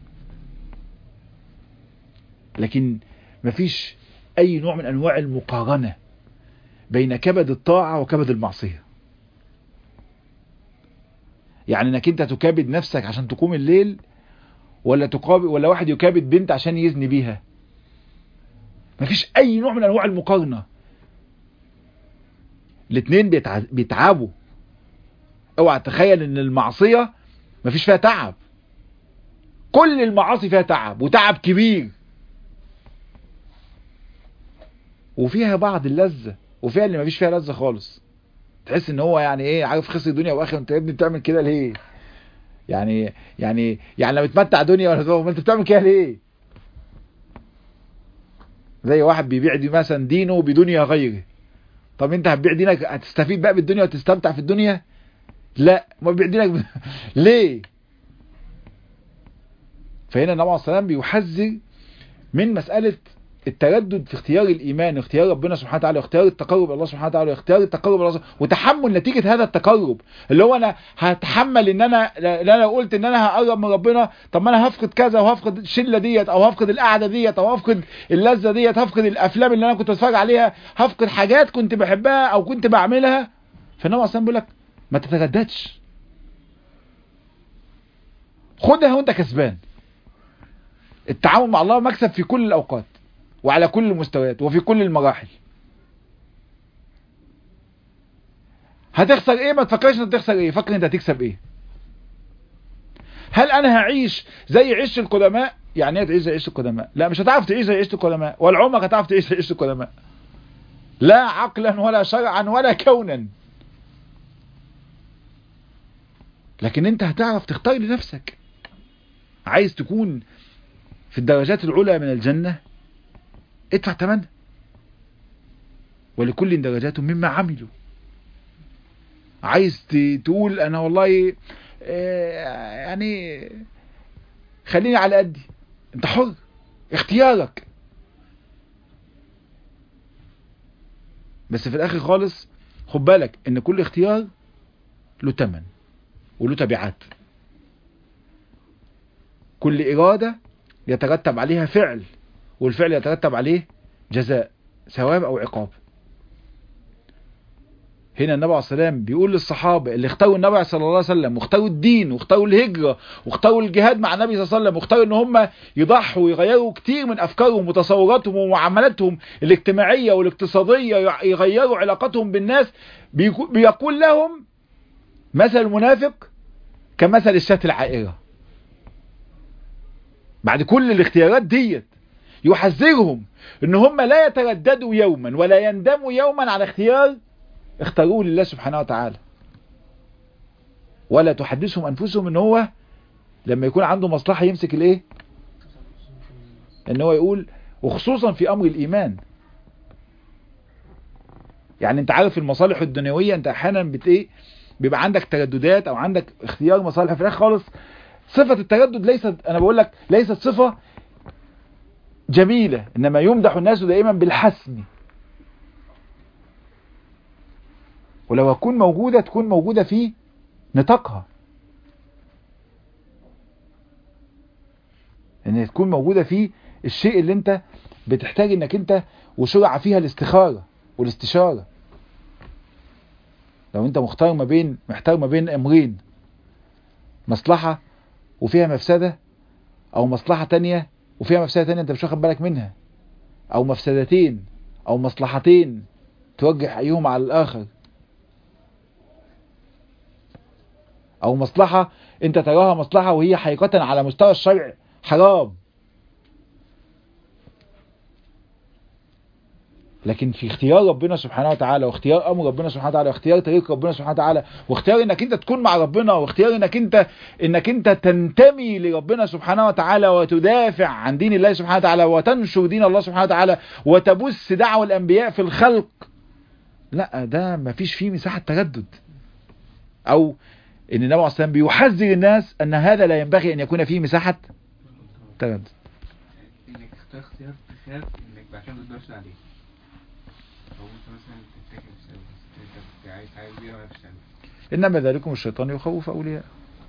لكن مفيش أي نوع من أنواع المقارنة بين كبد الطاعة وكبد المعصية يعني انك انت تكابد نفسك عشان تقوم الليل ولا تقابل ولا واحد يكابد بنت عشان يزني بيها مفيش اي نوع من انواع المقارنة الاتنين بيتعبوا اوعى تخيل ان المعصية مفيش فيها تعب كل المعاصي فيها تعب وتعب كبير وفيها بعض اللذة وفيها اللي مفيش فيها لذة خالص تحس ان هو يعني ايه عارف خسر دنيا واخر انت يا ابني بتعمل كده ليه يعني يعني يعني لما تمتع دنيا ولا ما انت بتعمل كده ليه زي واحد بيبيع دي مثلا دينه بدنيا غيره طب انت هتبيع دينك هتستفيد بقى بالدنيا وتستمتع في الدنيا لا ما بيبيع دينك ب... ليه فهنا النبي عليه الصلاه بيحذر من مسألة التردد في اختيار الإيمان اختيار ربنا سبحانه وتعالى واختيار التقرب إلى الله سبحانه وتعالى واختيار التقرب إلى الله وتحمل نتيجة هذا التقرب اللي هو أنا هتحمل إن أنا إن أنا قلت إن أنا هقرب من ربنا طب ما أنا هفقد كذا وهفقد الشلة ديت أو هفقد القعدة ديت أو هفقد اللذة ديت هفقد الأفلام اللي أنا كنت بتفرج عليها هفقد حاجات كنت بحبها أو كنت بعملها فالنبي أصلا بيقول لك ما تترددش خدها وأنت كسبان التعامل مع الله مكسب في كل الأوقات وعلى كل المستويات وفي كل المراحل هتخسر ايه ما تفكرش انت هتخسر ايه فكر انت هتكسب ايه هل انا هعيش زي عيش القدماء يعني ايه تعيش زي عيش القدماء لا مش هتعرف تعيش زي عيش القدماء ولا عمرك هتعرف تعيش زي عيش القدماء لا عقلا ولا شرعا ولا كونا لكن انت هتعرف تختار لنفسك عايز تكون في الدرجات العلى من الجنة ادفع ثمنها ولكل درجات مما عملوا عايز تقول انا والله يعني خليني على قدي انت حر اختيارك بس في الاخر خالص خد بالك ان كل اختيار له تمن وله تبعات كل ارادة يترتب عليها فعل والفعل يترتب عليه جزاء ثواب او عقاب هنا النبي عليه السلام بيقول للصحابة اللي اختاروا النبي صلى الله عليه وسلم واختاروا الدين واختاروا الهجرة واختاروا الجهاد مع النبي صلى الله عليه وسلم واختاروا ان هم يضحوا ويغيروا كتير من افكارهم وتصوراتهم ومعاملاتهم الاجتماعية والاقتصادية يغيروا علاقتهم بالناس بيقول لهم مثل المنافق كمثل الشاة العائرة بعد كل الاختيارات ديت يحذرهم ان هم لا يترددوا يوما ولا يندموا يوما على اختيار اختاروه لله سبحانه وتعالى ولا تحدثهم انفسهم ان هو لما يكون عنده مصلحة يمسك الايه ان هو يقول وخصوصا في امر الايمان يعني انت عارف المصالح الدنيوية انت احيانا بت ايه بيبقى عندك ترددات او عندك اختيار مصالح في الاخر خالص صفة التردد ليست انا بقول لك ليست صفة جميلة انما يمدح الناس دائما بالحسم ولو هتكون موجودة تكون موجودة في نطاقها ان تكون موجودة في الشيء اللي انت بتحتاج انك انت وشرع فيها الاستخارة والاستشارة لو انت مختار ما بين محتار ما بين امرين مصلحة وفيها مفسدة او مصلحة تانية وفيها مفسدة تانية انت مش واخد بالك منها او مفسدتين او مصلحتين توجه ايهم على الاخر او مصلحة انت تراها مصلحة وهي حقيقة على مستوى الشرع حرام لكن في اختيار ربنا سبحانه وتعالى واختيار امر ربنا سبحانه وتعالى واختيار طريق ربنا سبحانه وتعالى واختيار انك انت تكون مع ربنا واختيار انك انت انك انت تنتمي لربنا سبحانه وتعالى وتدافع عن دين الله سبحانه وتعالى وتنشر دين الله سبحانه وتعالى وتبث دعوة الانبياء في الخلق لا ده ما فيش فيه مساحة تردد او ان النبي عليه السلام بيحذر الناس ان هذا لا ينبغي ان يكون فيه مساحة تردد انك تختار اختيار تخاف انك بعد كده ما تقدرش عليه او انت مثلا تتاكل بسبب انت عايز حاجه كبيره ولا تعمل انما ذلكم الشيطان يخوف اولياء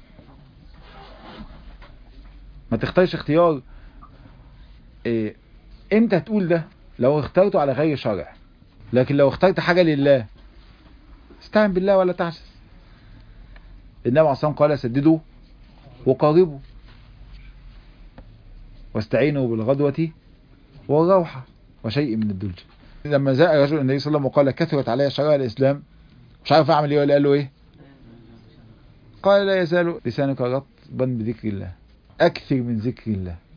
ما تختارش اختيار إيه انت تقول ده لو اخترته على غير شرع لكن لو اخترت حاجة لله استعن بالله ولا تعجز النبي عليه الصلاة والسلام قال سددوا وقاربوا واستعينوا بالغدوة والروحة وشيء من الدلج لما جاء رجل النبي صلى الله عليه وسلم وقال كثرت علي شرائع الإسلام مش عارف أعمل إيه ولا قال له إيه قال لا يزال لسانك رطبا بذكر الله أكثر من ذكر الله